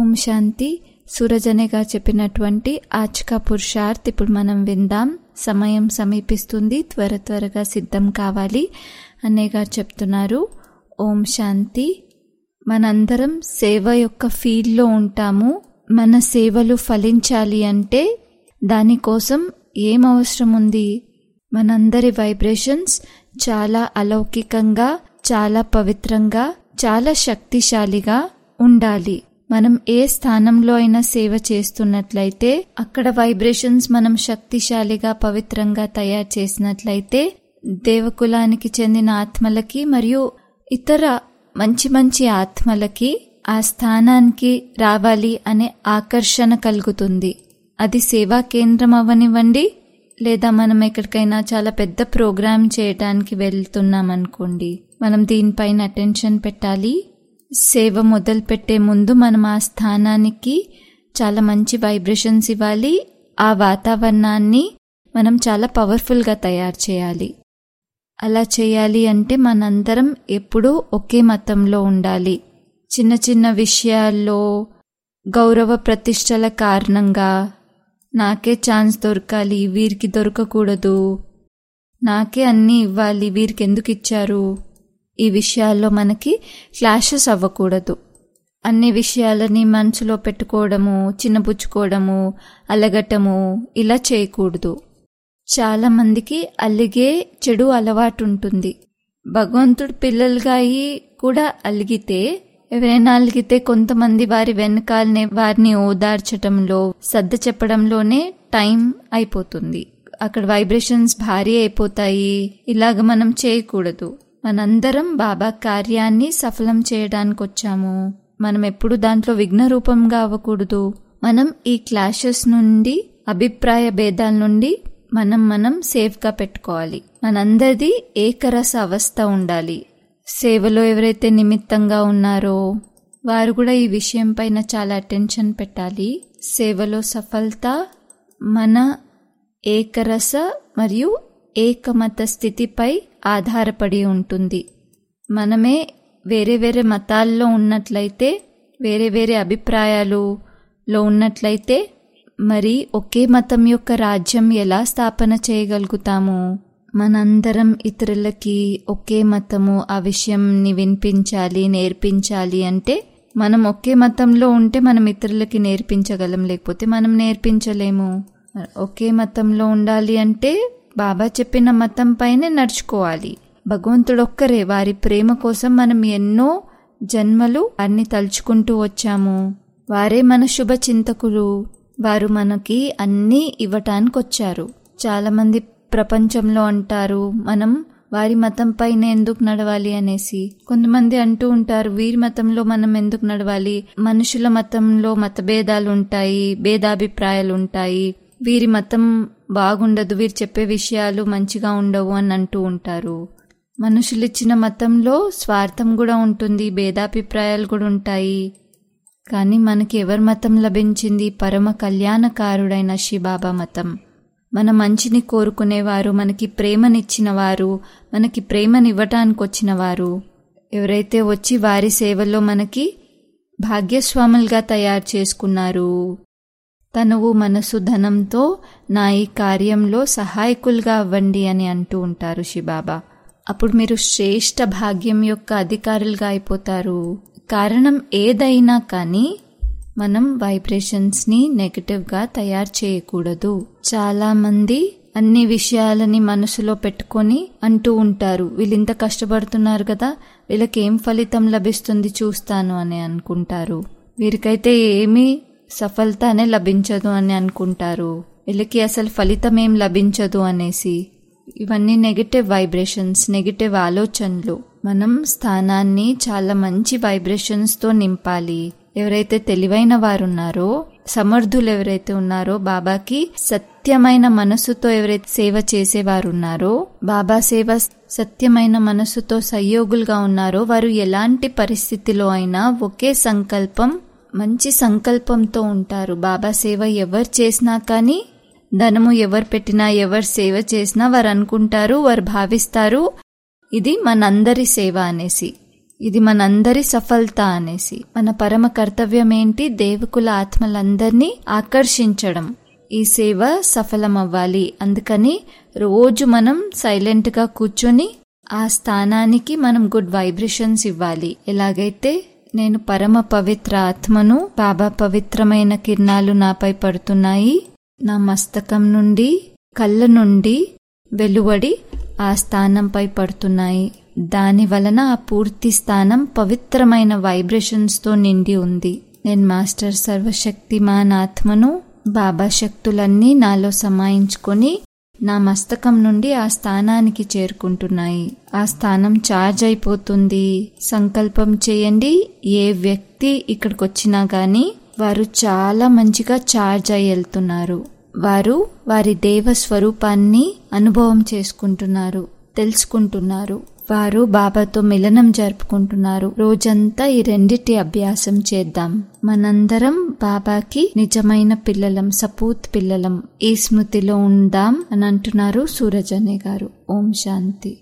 ఓం శాంతి సూరజనేగా చెప్పినటువంటి ఆచ్కా పురుషార్థ్ ఇప్పుడు మనం విందాం సమయం సమీపిస్తుంది త్వర త్వరగా సిద్ధం కావాలి అనేగా చెప్తున్నారు ఓం శాంతి మనందరం సేవ యొక్క ఫీల్డ్లో ఉంటాము మన సేవలు ఫలించాలి అంటే దానికోసం ఏం అవసరం ఉంది మనందరి వైబ్రేషన్స్ చాలా అలౌకికంగా చాలా పవిత్రంగా చాలా శక్తిశాలిగా ఉండాలి మనం ఏ స్థానంలో అయినా సేవ చేస్తున్నట్లయితే అక్కడ వైబ్రేషన్స్ మనం శక్తిశాలిగా పవిత్రంగా తయారు చేసినట్లయితే దేవకులానికి చెందిన ఆత్మలకి మరియు ఇతర మంచి మంచి ఆత్మలకి ఆ స్థానానికి రావాలి అనే ఆకర్షణ కలుగుతుంది అది సేవా కేంద్రం అవనివ్వండి లేదా మనం ఎక్కడికైనా చాలా పెద్ద ప్రోగ్రామ్ చేయడానికి వెళ్తున్నాం అనుకోండి మనం దీనిపైన అటెన్షన్ పెట్టాలి సేవ మొదలు పెట్టే ముందు మనం ఆ స్థానానికి చాలా మంచి వైబ్రేషన్స్ ఇవ్వాలి ఆ వాతావరణాన్ని మనం చాలా పవర్ఫుల్గా తయారు చేయాలి అలా చేయాలి అంటే మనందరం ఎప్పుడూ ఒకే మతంలో ఉండాలి చిన్న చిన్న విషయాల్లో గౌరవ ప్రతిష్టల కారణంగా నాకే ఛాన్స్ దొరకాలి వీరికి దొరకకూడదు నాకే అన్నీ ఇవ్వాలి వీరికి ఎందుకు ఇచ్చారు ఈ విషయాల్లో మనకి క్లాషెస్ అవ్వకూడదు అన్ని విషయాలని మనసులో పెట్టుకోవడము చిన్నపుచ్చుకోవడము అలగటము ఇలా చేయకూడదు చాలా మందికి అలిగే చెడు అలవాటు ఉంటుంది భగవంతుడు పిల్లలుగా అయి కూడా అలిగితే ఎవరైనా అలిగితే కొంతమంది వారి వెనకాలనే వారిని ఓదార్చటంలో సర్ద చెప్పడంలోనే టైం అయిపోతుంది అక్కడ వైబ్రేషన్స్ భారీ అయిపోతాయి ఇలాగ మనం చేయకూడదు మనందరం బాబా కార్యాన్ని సఫలం చేయడానికి వచ్చాము మనం ఎప్పుడు దాంట్లో విఘ్న రూపంగా అవ్వకూడదు మనం ఈ క్లాషెస్ నుండి అభిప్రాయ భేదాల నుండి మనం మనం సేఫ్గా పెట్టుకోవాలి మనందరిది ఏకరస అవస్థ ఉండాలి సేవలో ఎవరైతే నిమిత్తంగా ఉన్నారో వారు కూడా ఈ విషయం పైన చాలా అటెన్షన్ పెట్టాలి సేవలో సఫలత మన ఏకరస మరియు ఏకమత స్థితిపై ఆధారపడి ఉంటుంది మనమే వేరే వేరే మతాల్లో ఉన్నట్లయితే వేరే వేరే అభిప్రాయాలులో ఉన్నట్లయితే మరి ఒకే మతం యొక్క రాజ్యం ఎలా స్థాపన చేయగలుగుతాము మనందరం ఇతరులకి ఒకే మతము ఆ విషయంని వినిపించాలి నేర్పించాలి అంటే మనం ఒకే మతంలో ఉంటే మనం ఇతరులకి నేర్పించగలం లేకపోతే మనం నేర్పించలేము ఒకే మతంలో ఉండాలి అంటే బాబా చెప్పిన మతం పైనే నడుచుకోవాలి భగవంతుడు ఒక్కరే వారి ప్రేమ కోసం మనం ఎన్నో జన్మలు అన్ని తలుచుకుంటూ వచ్చాము వారే మన శుభ చింతకులు వారు మనకి అన్నీ ఇవ్వటానికి వచ్చారు చాలామంది ప్రపంచంలో అంటారు మనం వారి మతం పైన ఎందుకు నడవాలి అనేసి కొంతమంది అంటూ ఉంటారు వీరి మతంలో మనం ఎందుకు నడవాలి మనుషుల మతంలో మతభేదాలు ఉంటాయి భేదాభిప్రాయాలు ఉంటాయి వీరి మతం బాగుండదు వీరు చెప్పే విషయాలు మంచిగా ఉండవు అని అంటూ ఉంటారు మనుషులిచ్చిన మతంలో స్వార్థం కూడా ఉంటుంది భేదాభిప్రాయాలు కూడా ఉంటాయి కానీ మనకి ఎవరి మతం లభించింది పరమ కళ్యాణకారుడైన శిబాబా మతం మన మంచిని కోరుకునేవారు మనకి ప్రేమనిచ్చిన వారు మనకి ప్రేమనివ్వటానికి వచ్చిన వారు ఎవరైతే వచ్చి వారి సేవలో మనకి భాగ్యస్వాములుగా తయారు చేసుకున్నారు తనువు మనసు ధనంతో నా ఈ కార్యంలో సహాయకులుగా అవ్వండి అని అంటూ ఉంటారు శిబాబా అప్పుడు మీరు శ్రేష్ట భాగ్యం యొక్క అధికారులుగా అయిపోతారు కారణం ఏదైనా కానీ మనం వైబ్రేషన్స్ని నెగటివ్గా తయారు చేయకూడదు చాలా మంది అన్ని విషయాలని మనసులో పెట్టుకొని అంటూ ఉంటారు వీళ్ళు ఇంత కష్టపడుతున్నారు కదా వీళ్ళకి ఏం ఫలితం లభిస్తుంది చూస్తాను అని అనుకుంటారు వీరికైతే ఏమీ సఫలత అనే లభించదు అని అనుకుంటారు వీళ్ళకి అసలు ఫలితం ఏం లభించదు అనేసి ఇవన్నీ నెగిటివ్ వైబ్రేషన్స్ నెగిటివ్ ఆలోచనలు మనం స్థానాన్ని చాలా మంచి వైబ్రేషన్స్తో నింపాలి ఎవరైతే తెలివైన వారు ఉన్నారో సమర్థులు ఎవరైతే ఉన్నారో బాబాకి సత్యమైన మనసుతో ఎవరైతే సేవ చేసేవారు ఉన్నారో బాబా సేవ సత్యమైన మనసుతో సహయోగులుగా ఉన్నారో వారు ఎలాంటి పరిస్థితిలో అయినా ఒకే సంకల్పం మంచి సంకల్పంతో ఉంటారు బాబా సేవ ఎవరు చేసినా కానీ ధనము ఎవరు పెట్టినా ఎవరు సేవ చేసినా వారు అనుకుంటారు వారు భావిస్తారు ఇది మనందరి సేవ అనేసి ఇది మనందరి సఫలత అనేసి మన పరమ కర్తవ్యం ఏంటి దేవకుల ఆత్మలందరినీ ఆకర్షించడం ఈ సేవ సఫలమవ్వాలి అందుకని రోజు మనం సైలెంట్ గా కూర్చొని ఆ స్థానానికి మనం గుడ్ వైబ్రేషన్స్ ఇవ్వాలి ఎలాగైతే నేను పరమ పవిత్ర ఆత్మను బాబా పవిత్రమైన కిరణాలు నాపై పడుతున్నాయి నా మస్తకం నుండి కళ్ళ నుండి వెలువడి ఆ స్థానంపై పడుతున్నాయి దాని వలన ఆ పూర్తి స్థానం పవిత్రమైన వైబ్రేషన్స్ తో నిండి ఉంది నేను మాస్టర్ సర్వశక్తిమాన్ ఆత్మను బాబా శక్తులన్నీ నాలో సమాయించుకొని నా మస్తకం నుండి ఆ స్థానానికి చేరుకుంటున్నాయి ఆ స్థానం ఛార్జ్ అయిపోతుంది సంకల్పం చేయండి ఏ వ్యక్తి ఇక్కడికి వచ్చినా గాని వారు చాలా మంచిగా ఛార్జ్ అయి వెళ్తున్నారు వారు వారి దేవ స్వరూపాన్ని అనుభవం చేసుకుంటున్నారు తెలుసుకుంటున్నారు వారు బాబాతో మిలనం జరుపుకుంటున్నారు రోజంతా ఈ రెండిటి అభ్యాసం చేద్దాం మనందరం బాబాకి నిజమైన పిల్లలం సపూత్ పిల్లలం ఈ స్మృతిలో ఉందాం అని అంటున్నారు సూరజ్ అనే గారు ఓం శాంతి